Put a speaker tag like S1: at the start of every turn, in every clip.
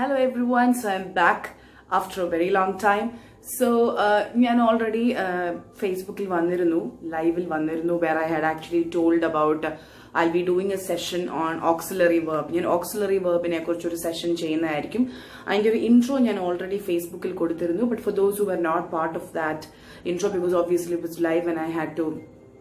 S1: Hello everyone, so I'm back after a very long time. So ഞാൻ already ഫേസ്ബുക്കിൽ വന്നിരുന്നു ലൈവിൽ വന്നിരുന്നു where I had actually told about I be doing a session on auxiliary verb ഞാൻ auxiliary വേർബിനെ കുറിച്ച് ഒരു സെഷൻ ചെയ്യുന്നതായിരിക്കും അതിന്റെ ഒരു ഇൻട്രോ ഞാൻ ഓൾറെഡി ഫേസ്ബുക്കിൽ കൊടുത്തിരുന്നു but for those who are not part of that intro because obviously it was live and I had to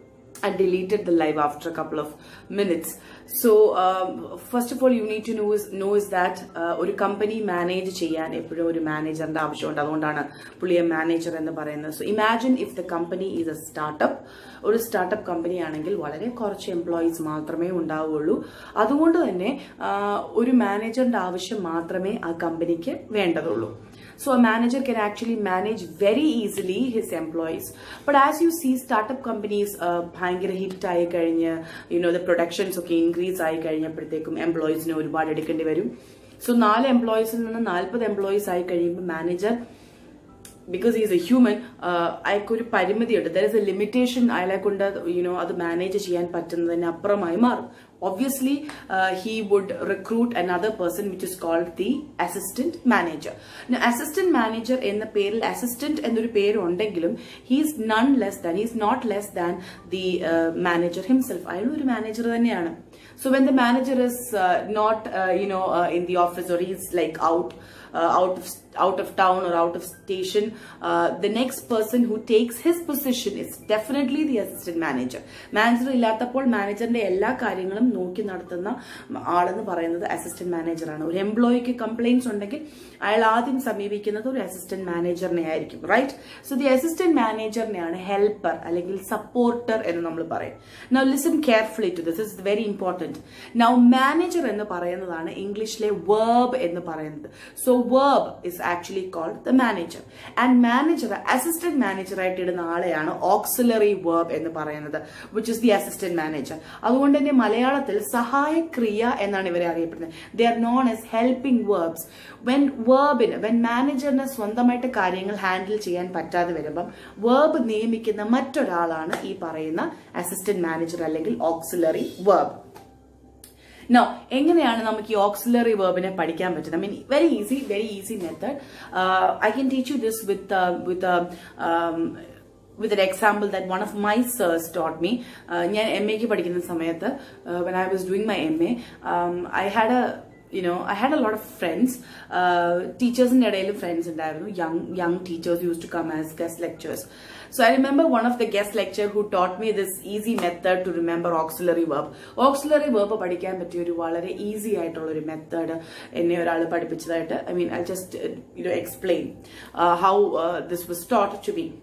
S1: I deleted the live after a couple of minutes. So um, first of all, you need to know is know is that uh, ഒരു company manage ചെയ്യാൻ എപ്പോഴും ഒരു മാനേജറിന്റെ ആവശ്യമുണ്ട് അതുകൊണ്ടാണ് പുള്ളിയെ manager എന്ന് പറയുന്നത് so imagine if the company is a startup ഒരു സ്റ്റാർട്ടപ്പ് കമ്പനി ആണെങ്കിൽ വളരെ കുറച്ച് എംപ്ലോയീസ് മാത്രമേ ഉണ്ടാവുകയുള്ളൂ അതുകൊണ്ട് തന്നെ ഒരു മാനേജറിന്റെ ആവശ്യം മാത്രമേ ആ കമ്പനിക്ക് വേണ്ടതുള്ളൂ So a manager can actually manage very easily his employees. But as you see, startup companies ഭയങ്കര ഹിറ്റ് ആയി കഴിഞ്ഞ് യുനോ ദ പ്രൊഡക്ഷൻസ് ഒക്കെ ഇൻക്രീസ് ആയി കഴിഞ്ഞപ്പോഴത്തേക്കും എംപ്ലോയീസിനെ ഒരുപാട് എടുക്കേണ്ടി വരും സോ നാല് എംപ്ലോയീസിൽ നിന്ന് നാൽപ്പത് എംപ്ലോയീസ് ആയി കഴിയുമ്പോൾ manager because is a human അയാൾക്കൊരു പരിമിതിയുണ്ട് ദർ ഇസ് എ ലിമിറ്റേഷൻ അയാളെ കൊണ്ട് യുനോ അത് മാനേജ് ചെയ്യാൻ പറ്റുന്നതിന് അപ്പുറമായി മാറും obviously uh, he would recruit another person which is called the assistant manager now assistant manager എന്ന പേരിൽ assistant എന്നൊരു പേര് ഉണ്ടെങ്കിലും he's none less than he's not less than the manager himself അയാൾ ഒരു മാനേജർ തന്നെയാണ് so when the manager is uh, not uh, you know uh, in the office or he's like out uh, out of out of town or out of station uh, the next person who takes his position is definitely the assistant manager manager ഇല്ലാത്തപ്പോൾ മാനേജറിന്റെ എല്ലാ കാര്യങ്ങളും നോക്കി നടത്തുന്ന ആളെന്ന് പറയുന്നത് assistant മാനേജറാണ് ഒരു എംപ്ലോയിക്ക് കംപ്ലൈൻസ് ഉണ്ടെങ്കിൽ അയാൾ ആദ്യം സമീപിക്കുന്നത് ഒരു അസിസ്റ്റന്റ് മാനേജറിനെ ആയിരിക്കും റൈറ്റ് സോ ദി അസിസ്റ്റന്റ് മാനേജറിനെയാണ് ഹെൽപ്പർ അല്ലെങ്കിൽ സപ്പോർട്ടർ എന്ന് നമ്മൾ പറയും now listen carefully to this is very important now manager എന്ന് പറയുന്നതാണ് ഇംഗ്ലീഷിലെ വേർബ് എന്ന് പറയുന്നത് so verb is actually called the manager and manager assistant manager ആയിട്ട് ഇടുന്ന ആളെയാണ് ഓക്സിലറി വേർബ് എന്ന് പറയുന്നത് which is the assistant manager അതുകൊണ്ട് തന്നെ മലയാളത്തിൽ സഹായക്രിയ എന്നാണ് ഇവരെ അറിയപ്പെടുന്നത് they are known as helping verbs when വേർബിന് വെൻ മാനേജറിന് സ്വന്തമായിട്ട് കാര്യങ്ങൾ ഹാൻഡിൽ ചെയ്യാൻ പറ്റാതെ വരുമ്പം വേർബ് നിയമിക്കുന്ന മറ്റൊരാളാണ് ഈ പറയുന്ന അസിസ്റ്റന്റ് മാനേജർ അല്ലെങ്കിൽ ഓക്സിലറി വേർബ് നോ എങ്ങനെയാണ് നമുക്ക് ഈ ഓക്സിലറി വേർബിനെ പഠിക്കാൻ പറ്റുന്നത് I mean very easy very easy method I can teach you this with with with an example that one of my sirs taught me ഞാൻ എം എക്ക് പഠിക്കുന്ന സമയത്ത് when I was doing my M A I had a you know, I had a lot of friends. Uh, teachers in ഇടയിൽ friends ഉണ്ടായിരുന്നു young young teachers used to come as guest lectures. So I remember one of the guest lecture who taught me this easy method to remember auxiliary verb. Auxiliary verb പഠിക്കാൻ പറ്റിയ ഒരു വളരെ easy ആയിട്ടുള്ള ഒരു method എന്നെ ഒരാൾ പഠിപ്പിച്ചതായിട്ട് I mean I just you know explain how this was taught to be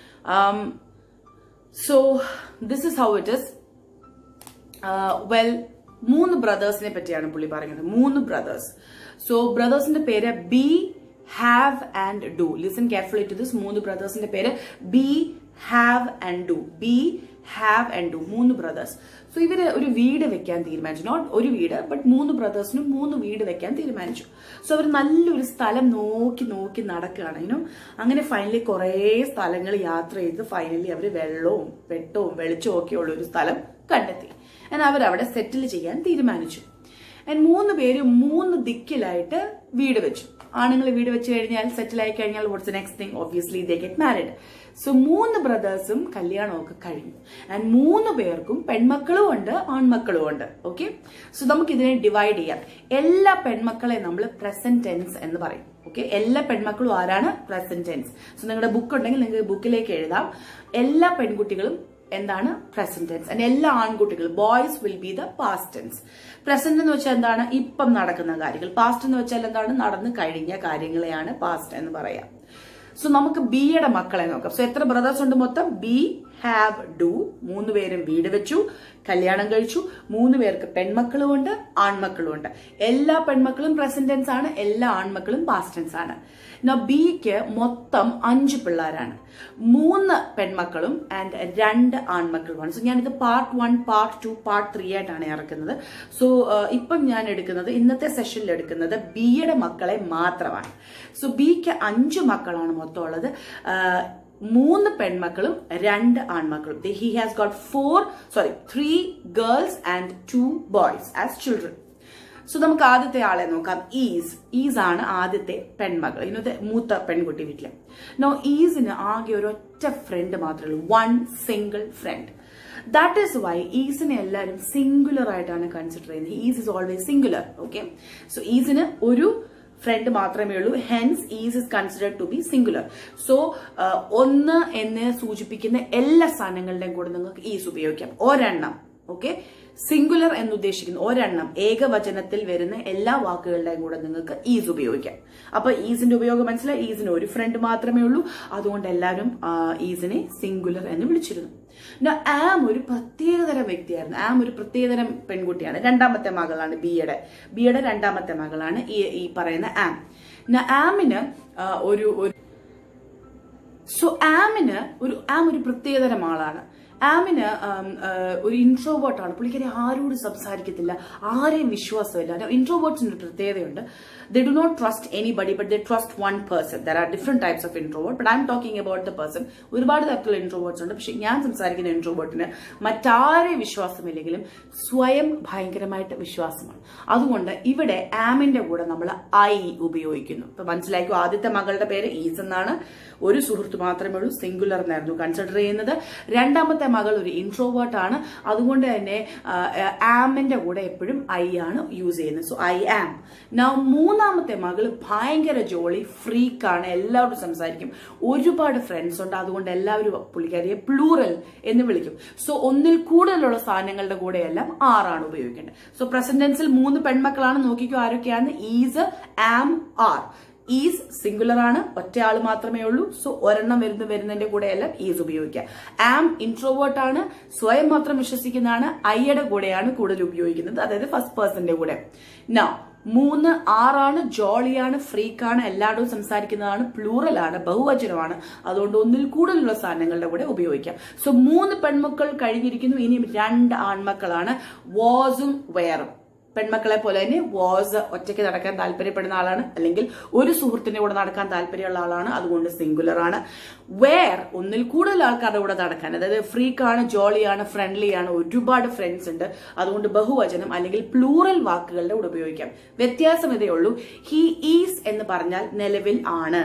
S1: so this is how it is well മൂന്ന് ബ്രദേഴ്സിനെ പറ്റിയാണ് പുള്ളി പറയുന്നത് മൂന്ന് ബ്രദേഴ്സ് സോ ബ്രദേഴ്സിന്റെ പേര് be have and do listen carefully to this മൂന്ന് ബ്രദേഴ്സിന്റെ പേര് be have and do be have and do മൂന്ന് ബ്രദേഴ്സ് സോ ഇവര് ഒരു വീട് വെക്കാൻ തീരുമാനിച്ചു നോട്ട് ഒരു വീട് ബട്ട് മൂന്ന് ബ്രദേഴ്സിനും മൂന്ന് വീട് വെക്കാൻ തീരുമാനിച്ചു സോ അവർ നല്ലൊരു സ്ഥലം നോക്കി നോക്കി നടക്കുകയാണ് ഇനോ അങ്ങനെ ഫൈനലി കുറേ സ്ഥലങ്ങൾ യാത്ര ചെയ്ത് ഫൈനലി അവർ വെള്ളവും വെട്ടവും വെളിച്ചവും ഒക്കെ ഉള്ള ഒരു സ്ഥലം കണ്ടെത്തി and അവരവിടെ സെറ്റിൽ ചെയ്യാൻ തീരുമാനിച്ചു ആൻഡ് മൂന്ന് പേര് മൂന്ന് ദിക്കിലായിട്ട് വീട് വെച്ചു ആണുങ്ങൾ വീട് വെച്ച് കഴിഞ്ഞാൽ സെറ്റിൽ ആയി കഴിഞ്ഞാൽ what's next thing obviously they get married so മൂന്ന് ബ്രദേഴ്സും കല്യാണമൊക്കെ കഴിഞ്ഞു ആൻഡ് മൂന്ന് പേർക്കും പെൺമക്കളും ഉണ്ട് ആൺമക്കളും ഉണ്ട് ഓക്കെ സോ നമുക്ക് ഇതിനെ ഡിവൈഡ് ചെയ്യാം എല്ലാ പെൺമക്കളെ നമ്മൾ പ്രസന്റ് ടെൻസ് എന്ന് പറയും ഓക്കെ എല്ലാ പെൺമക്കളും ആരാണ് പ്രസന്റ് ടെൻസ് സോ നിങ്ങളുടെ ബുക്ക് ഉണ്ടെങ്കിൽ നിങ്ങൾക്ക് ബുക്കിലേക്ക് എഴുതാം എല്ലാ പെൺകുട്ടികളും എന്താണ് പ്രസന്റ് ടെൻസ് ആൻഡ് എല്ലാ ആൺകുട്ടികളും boys will be the past tense present എന്ന് വെച്ചാൽ എന്താണ് ഇപ്പം നടക്കുന്ന കാര്യങ്ങൾ പാസ്റ്റ് എന്ന് വെച്ചാൽ എന്താണ് നടന്നു കഴിഞ്ഞ കാര്യങ്ങളെയാണ് പാസ്റ്റ് എന്ന് പറയാം സോ നമുക്ക് ബിയുടെ മക്കളെ നോക്കാം സോ എത്ര ബ്രദേഴ്സ് ഉണ്ട് മൊത്തം ബി ഹാവ് ഡു മൂന്ന് പേരും വീട് വെച്ചു കല്യാണം കഴിച്ചു മൂന്ന് പേർക്ക് പെൺമക്കളും ഉണ്ട് ആൺമക്കളും ഉണ്ട് എല്ലാ പെൺമക്കളും പ്രസന്റ് ടെൻസ് ആണ് എല്ലാ ആൺമക്കളും പാസ്റ്റ് ടെൻസ് ആണ് ബിക്ക് മൊത്തം അഞ്ച് പിള്ളേരാണ് മൂന്ന് പെൺമക്കളും ആൻഡ് രണ്ട് ആൺമക്കളുമാണ് സോ ഞാനിത് part one part two part three ആയിട്ടാണ് ഇറക്കുന്നത് സോ ഇപ്പം ഞാൻ എടുക്കുന്നത് ഇന്നത്തെ സെഷനിൽ എടുക്കുന്നത് ബിയുടെ മക്കളെ മാത്രമാണ് സോ ബിക്ക് അഞ്ച് മക്കളാണ് മൊത്തം ഉള്ളത് മൂന്ന് പെൺമക്കളും രണ്ട് ആൺമക്കളും he has got four sorry three girls and two boys as children so നമുക്ക് ആദ്യത്തെ ആളെ നോക്കാം ഈസ് ഈസ് ആണ് ആദ്യത്തെ പെൺമകൾ ഇന്നത്തെ മൂത്ത പെൺകുട്ടി വീട്ടില് നോ ഈസിന് ആകെ ഒരു ഒറ്റ ഫ്രണ്ട് മാത്രമേ ഉള്ളൂ one single friend that is why is എല്ലാവരും സിംഗുലർ ആയിട്ടാണ് കൺസിഡർ ചെയ്യുന്നത് is is always singular okay so ഈസിന് ഒരു ഫ്രണ്ട് മാത്രമേ ഉള്ളൂ hence is is considered to be singular so ഒന്ന് എന്ന് സൂചിപ്പിക്കുന്ന എല്ലാ സ്ഥാനങ്ങളുടെയും കൂടെ നിങ്ങൾക്ക് ഈസ് ഉപയോഗിക്കാം ഒരെണ്ണം ഓക്കെ സിംഗുലർ എന്ന് ഉദ്ദേശിക്കുന്ന ഒരെണ്ണം ഏകവചനത്തിൽ വരുന്ന എല്ലാ വാക്കുകളുടെയും കൂടെ നിങ്ങൾക്ക് ഈസ് ഉപയോഗിക്കാം അപ്പൊ ഈസിന്റെ ഉപയോഗം മനസ്സിലായി ഈസിന് ഒരു ഫ്രണ്ട് മാത്രമേ ഉള്ളൂ അതുകൊണ്ട് എല്ലാവരും ആ, ഈസിനെ സിംഗുലർ എന്ന് വിളിച്ചിരുന്നു Now, ആം ഒരു പ്രത്യേകതരം വ്യക്തിയായിരുന്നു ആം ഒരു പ്രത്യേകതരം പെൺകുട്ടിയാണ് രണ്ടാമത്തെ മകളാണ് ബിയുടെ ബിയുടെ രണ്ടാമത്തെ മകളാണ് ഈ ഈ പറയുന്ന ആം Now, ആമിന് ആ, ഒരു ഒരു സോ ആമിന് ഒരു ആം ഒരു പ്രത്യേകതരം ആളാണ് ആമിന് ആം, ആ, ഒരു ഇൻട്രോവേർട്ട് ആണ് പുള്ളിക്കാരി ആരോട് സംസാരിക്കത്തില്ല ആരെയും വിശ്വാസമില്ല ഇൻട്രോവേർട്സിന് ഒരു പ്രത്യേകതയുണ്ട് they do not trust anybody but they trust one person there are different types of introvert but I'm talking about the person ഒരുപാട് തരത്തിലുള്ള ഇൻട്രോവേർട്സ് ഉണ്ട് പക്ഷെ ഞാൻ സംസാരിക്കുന്ന ഇൻട്രോവേർട്ടിന് മറ്റാരെയും വിശ്വാസമില്ലെങ്കിലും സ്വയം ഭയങ്കരമായിട്ട് വിശ്വാസമാണ് അതുകൊണ്ട് ഇവിടെ ആമിന്റെ കൂടെ നമ്മൾ ഐ ഉപയോഗിക്കുന്നു ഇപ്പൊ മനസ്സിലാക്കും ആദ്യത്തെ മകളുടെ പേര് ഈസ് എന്നാണ് ഒരു സുഹൃത്ത് മാത്രമേ ഉള്ളൂ സിംഗുലർ എന്നായിരുന്നു കൺസിഡർ ചെയ്യുന്നത് രണ്ടാമത്തെ മകൾ ഒരു ഇൻട്രോവേർട്ട് ആണ് അതുകൊണ്ട് തന്നെ ആമിന്റെ കൂടെ എപ്പോഴും ഐ ആണ് യൂസ് ചെയ്യുന്നത് സോ ഐ ആം നൗ മൂന്നാമത്തെ മകൾ ഭയങ്കര ജോളി ഫ്രീക്കാണ് എല്ലാവരും സംസാരിക്കും ഒരുപാട് ഫ്രണ്ട്സ് ഉണ്ട് അതുകൊണ്ട് എല്ലാവരും പുള്ളിക്കാരിയെ പ്ലൂറൽ എന്ന് വിളിക്കും സോ ഒന്നിൽ കൂടുതലുള്ള സാധനങ്ങളുടെ കൂടെയെല്ലാം ആറാണ് ഉപയോഗിക്കേണ്ടത് സോ പ്രസന്റൻസിൽ മൂന്ന് പെൺമക്കളാണ് നോക്കിക്കോ ആരൊക്കെയാണ് is am are is singular ആണ് ഒറ്റ ആള് മാത്രമേ ഉള്ളൂ സോ ഒരെണ്ണം വരുന്ന വരുന്നതിന്റെ കൂടെ എല്ലാം ഈസ് ഉപയോഗിക്കുക ആം ഇൻട്രോവേർട്ട് ആണ് സ്വയം മാത്രം വിശ്വസിക്കുന്നതാണ് ഐയുടെ കൂടെയാണ് കൂടുതൽ ഉപയോഗിക്കുന്നത് അതായത് ഫസ്റ്റ് പേഴ്സന്റെ കൂടെ നൗ മൂന്ന് ആറാണ് ജോളിയാണ് ഫ്രീക്കാണ് എല്ലായിടവും സംസാരിക്കുന്നതാണ് പ്ലൂറൽ ആണ് ബഹുവചനമാണ് അതുകൊണ്ട് ഒന്നിൽ കൂടുതലുള്ള സാധനങ്ങളുടെ കൂടെ ഉപയോഗിക്കാം സോ മൂന്ന് പെൺമക്കൾ കഴിഞ്ഞിരിക്കുന്നു ഇനിയും രണ്ട് ആൺമക്കളാണ് വാസും വെയറും പെൺമക്കളെ പോലെ തന്നെ വാസ് ഒറ്റയ്ക്ക് നടക്കാൻ താല്പര്യപ്പെടുന്ന ആളാണ് അല്ലെങ്കിൽ ഒരു സുഹൃത്തിന്റെ കൂടെ നടക്കാൻ താല്പര്യമുള്ള ആളാണ് അതുകൊണ്ട് സിംഗുലർ ആണ് വേർ ഒന്നിൽ കൂടുതൽ ആൾക്കാരുടെ കൂടെ നടക്കാൻ അതായത് ഫ്രീക്കാണ് ജോളിയാണ് ഫ്രണ്ട്ലി ആണ് ഒരുപാട് ഫ്രണ്ട്സ് ഉണ്ട് അതുകൊണ്ട് ബഹുവചനം അല്ലെങ്കിൽ പ്ലൂറൽ വാക്കുകളുടെ കൂടെ ഉപയോഗിക്കാം വ്യത്യാസം ഇതേ ഉള്ളൂ ഹി ഈസ് എന്ന് പറഞ്ഞാൽ നിലവിൽ ആണ്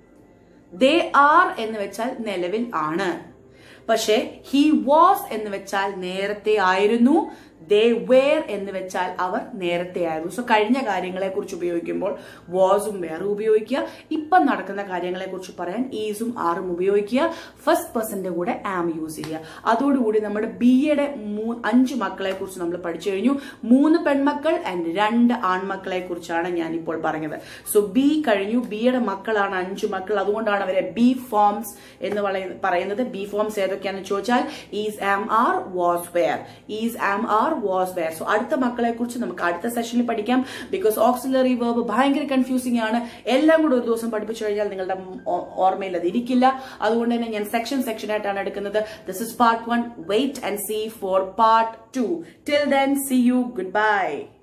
S1: ദേ ആർ എന്ന് വെച്ചാൽ നിലവിൽ ആണ് പക്ഷെ ഹി വാസ് എന്ന് വെച്ചാൽ നേരത്തെ ആയിരുന്നു ദേ വേർ എന്ന് വെച്ചാൽ അവർ നേരത്തെ ആയിരുന്നു സോ കഴിഞ്ഞ കാര്യങ്ങളെ കുറിച്ച് ഉപയോഗിക്കുമ്പോൾ വാസും വേറും ഉപയോഗിക്കുക ഇപ്പം നടക്കുന്ന കാര്യങ്ങളെ കുറിച്ച് പറയാൻ ഈസും ആറും ഉപയോഗിക്കുക ഫസ്റ്റ് പേഴ്സന്റെ കൂടെ ആം യൂസ് ചെയ്യുക അതോടുകൂടി നമ്മുടെ ബി എയുടെ അഞ്ച് മക്കളെ കുറിച്ച് നമ്മൾ പഠിച്ചു കഴിഞ്ഞു മൂന്ന് പെൺമക്കൾ ആൻഡ് രണ്ട് ആൺമക്കളെ കുറിച്ചാണ് ഞാൻ ഇപ്പോൾ പറഞ്ഞത് സോ ബി കഴിഞ്ഞു ബിയുടെ മക്കളാണ് അഞ്ചു മക്കൾ അതുകൊണ്ടാണ് അവരെ ബി ഫോംസ് എന്ന് പറയ- പറയുന്നത് ബി ഫോംസ് ഏതൊക്കെയാണെന്ന് ചോദിച്ചാൽ is am are was were is am are was were so അടുത്ത മക്കളെ കുറിച്ച് നമുക്ക് അടുത്ത സെഷനിൽ പഠിക്കാം ബിക്കോസ് ഓക്സിലറി വേർബ് ഭയങ്കര കൺഫ്യൂസിംഗ് ആണ് എല്ലാം കൂടെ ഒരു ദിവസം പഠിപ്പിച്ചു കഴിഞ്ഞാൽ നിങ്ങളുടെ ഓ- ഓർമ്മയിൽ അത് ഇരിക്കില്ല അതുകൊണ്ട് തന്നെ ഞാൻ സെക്ഷൻ സെക്ഷൻ ആയിട്ടാണ് എടുക്കുന്നത് this is part one wait and see for part two till then see you good by